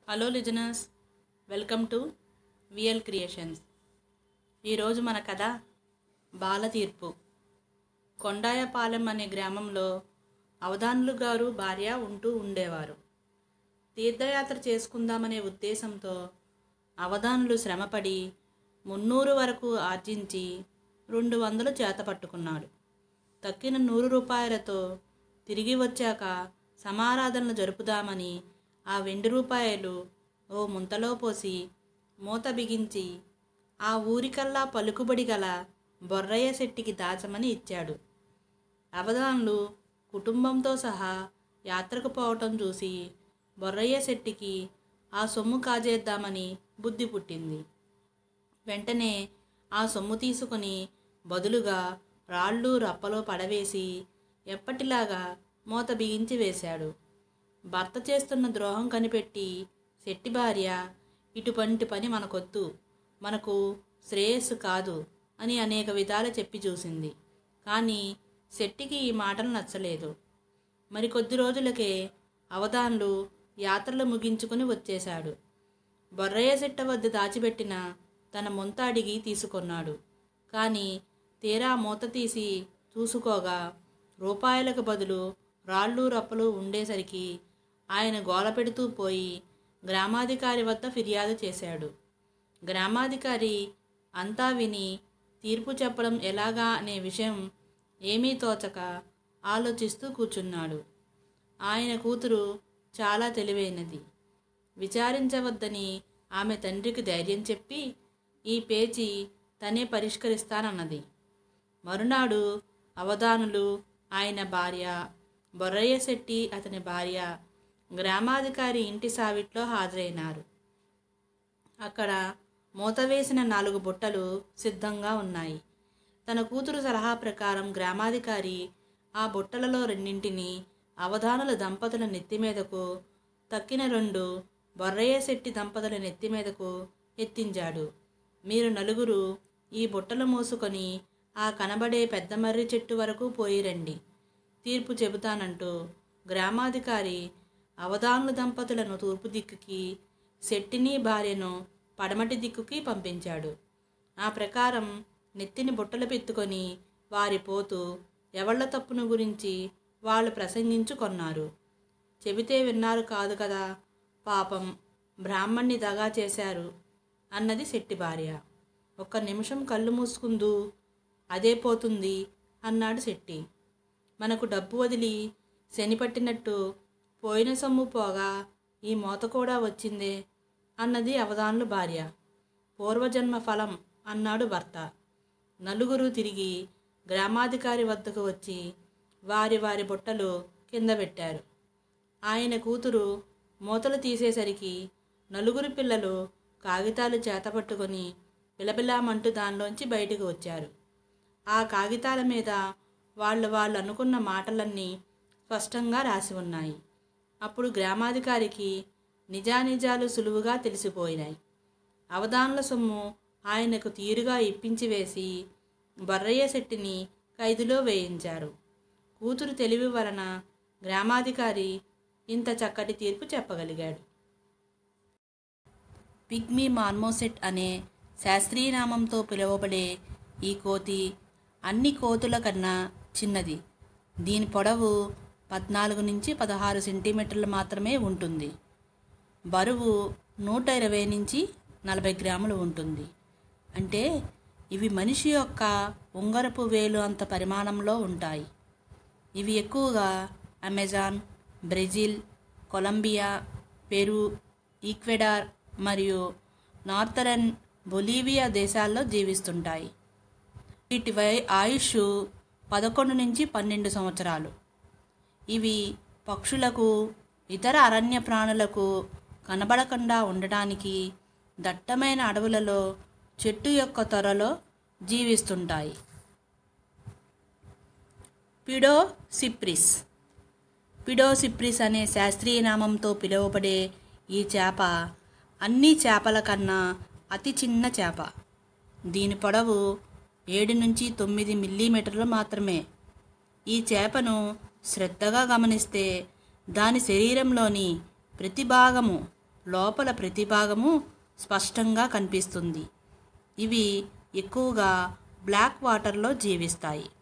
hello listeners welcome to VL creations ఈరోజు మన కథ బాల తీర్పు కొండాయపాలెం అనే గ్రామంలో అవధానులు గారు భార్య ఉంటూ ఉండేవారు తీర్థయాత్ర చేసుకుందామనే ఉద్దేశంతో అవధానులు శ్రమపడి మున్నూరు వరకు ఆర్జించి రెండు వందలు చేత పట్టుకున్నాడు తక్కిన నూరు రూపాయలతో తిరిగి వచ్చాక సమారాధనలు జరుపుదామని ఆ వెండి రూపాయలు ఓ ముంతలో పోసి మూత బిగించి ఆ ఊరికల్లా పలుకుబడి గల బొర్రయ్య శెట్టికి దాచమని ఇచ్చాడు అవధానులు కుటుంబంతో సహా యాత్రకు పోవటం చూసి బొర్రయ్య శెట్టికి ఆ సొమ్ము కాజేద్దామని బుద్ధి పుట్టింది వెంటనే ఆ సొమ్ము తీసుకుని బదులుగా రాళ్ళు రప్పలో పడవేసి ఎప్పటిలాగా మూత బిగించి వేశాడు భర్త చేస్తున్న ద్రోహం కనిపెట్టి శెట్టి భార్య ఇటువంటి పని మనకొద్దు మనకు శ్రేయస్సు కాదు అని అనేక విధాలు చెప్పి చూసింది కానీ శెట్టికి ఈ మాటలు నచ్చలేదు మరి కొద్ది రోజులకే అవధాన్లు యాత్రలు ముగించుకుని వచ్చేశాడు బొర్రయ్య సెట్ట వద్ద దాచిపెట్టిన తన ముంత అడిగి తీసుకున్నాడు కానీ తీరా మూత తీసి చూసుకోగా రూపాయలకు బదులు రాళ్ళు రప్పలు ఉండేసరికి ఆయన గోల పెడుతూ పోయి గ్రామాధికారి వద్ద ఫిర్యాదు చేశాడు గ్రామాధికారి అంతా విని తీర్పు చెప్పడం ఎలాగా అనే విషయం ఏమీ తోచక ఆలోచిస్తూ కూర్చున్నాడు ఆయన కూతురు చాలా తెలివైనది విచారించవద్దని ఆమె తండ్రికి ధైర్యం చెప్పి ఈ పేచీ తనే పరిష్కరిస్తానన్నది మరునాడు అవధానులు ఆయన భార్య బొర్రయ్య శెట్టి అతని భార్య గ్రామాధికారి ఇంటి సావిట్లో హాజరైనారు అక్కడ మూతవేసిన నాలుగు బుట్టలు సిద్ధంగా ఉన్నాయి తన కూతురు సలహా ప్రకారం గ్రామాధికారి ఆ బుట్టలలో రెండింటిని అవధానుల దంపతుల నెత్తి మీదకు తక్కిన రెండు బొర్రయ్య శెట్టి దంపతుల నెత్తి మీదకు ఎత్తించాడు మీరు నలుగురు ఈ బుట్టలు మోసుకొని ఆ కనబడే పెద్ద మర్రి చెట్టు వరకు పోయిరండి తీర్పు చెబుతానంటూ గ్రామాధికారి అవధానుల దంపతులను తూర్పు దిక్కుకి శెట్టిని భార్యను పడమటి దిక్కుకి పంపించాడు ఆ ప్రకారం నెత్తిని బుట్టలు పెట్టుకొని వారి పోతూ ఎవళ్ల తప్పును గురించి వాళ్ళు ప్రసంగించుకొన్నారు చెబితే విన్నారు కాదు కదా పాపం బ్రాహ్మణ్ణి దగా చేశారు అన్నది శెట్టి భార్య ఒక్క నిమిషం కళ్ళు మూసుకుందు అదే పోతుంది అన్నాడు శెట్టి మనకు డబ్బు వదిలి శని పట్టినట్టు పోయిన సొమ్ము పోగా ఈ మోత కూడా వచ్చిందే అన్నది అవధానులు భార్య పూర్వజన్మ ఫలం అన్నాడు భర్త నలుగురు తిరిగి గ్రామాధికారి వద్దకు వచ్చి వారి వారి బుట్టలు కింద పెట్టారు ఆయన కూతురు మూతలు తీసేసరికి నలుగురు పిల్లలు కాగితాలు చేతపట్టుకొని పిలపిలామంటూ దానిలోంచి బయటకు వచ్చారు ఆ కాగితాల మీద వాళ్ళు వాళ్ళు అనుకున్న మాటలన్నీ స్పష్టంగా రాసి ఉన్నాయి అప్పుడు గ్రామాధికారికి నిజానిజాలు సులువుగా తెలిసిపోయినాయి అవధానుల సొమ్ము ఆయనకు తీరుగా ఇప్పించి వేసి బర్రయ్య శెట్టిని ఖైదులో వేయించారు కూతురు తెలివి వలన గ్రామాధికారి ఇంత చక్కటి తీర్పు చెప్పగలిగాడు పిగ్మీ మార్మోసెట్ అనే శాస్త్రీయ నామంతో పిలువబడే ఈ కోతి అన్ని కోతుల కన్నా చిన్నది దీని పొడవు పద్నాలుగు నుంచి పదహారు సెంటీమీటర్లు మాత్రమే ఉంటుంది బరువు నూట ఇరవై నుంచి నలభై గ్రాములు ఉంటుంది అంటే ఇవి మనిషి యొక్క ఉంగరపు వేలు అంత పరిమాణంలో ఉంటాయి ఇవి ఎక్కువగా Amazon Brazil Colombia Peru Ecuador మరియు నార్థరన్ బొలీవియా దేశాల్లో జీవిస్తుంటాయి వీటి వై ఆయుష్ పదకొండు నుంచి పన్నెండు సంవత్సరాలు ఇవి పక్షులకు ఇతర అరణ్య ప్రాణులకు కనబడకుండా ఉండటానికి దట్టమైన అడవులలో చెట్టు యొక్క త్వరలో జీవిస్తుంటాయి పిడోసిప్రిస్ పిడోసిప్రిస్ అనే శాస్త్రీయ నామంతో పిలువబడే ఈ చేప అన్ని చేపల కన్నా అతి చిన్న చేప దీని పొడవు ఏడు నుంచి తొమ్మిది మిల్లీమీటర్లు మాత్రమే ఈ చేపను శ్రద్ధగా గమనిస్తే దాని శరీరంలోని ప్రతి భాగము లోపల ప్రతి భాగము స్పష్టంగా కనిపిస్తుంది ఇవి ఎక్కువగా బ్లాక్ వాటర్లో జీవిస్తాయి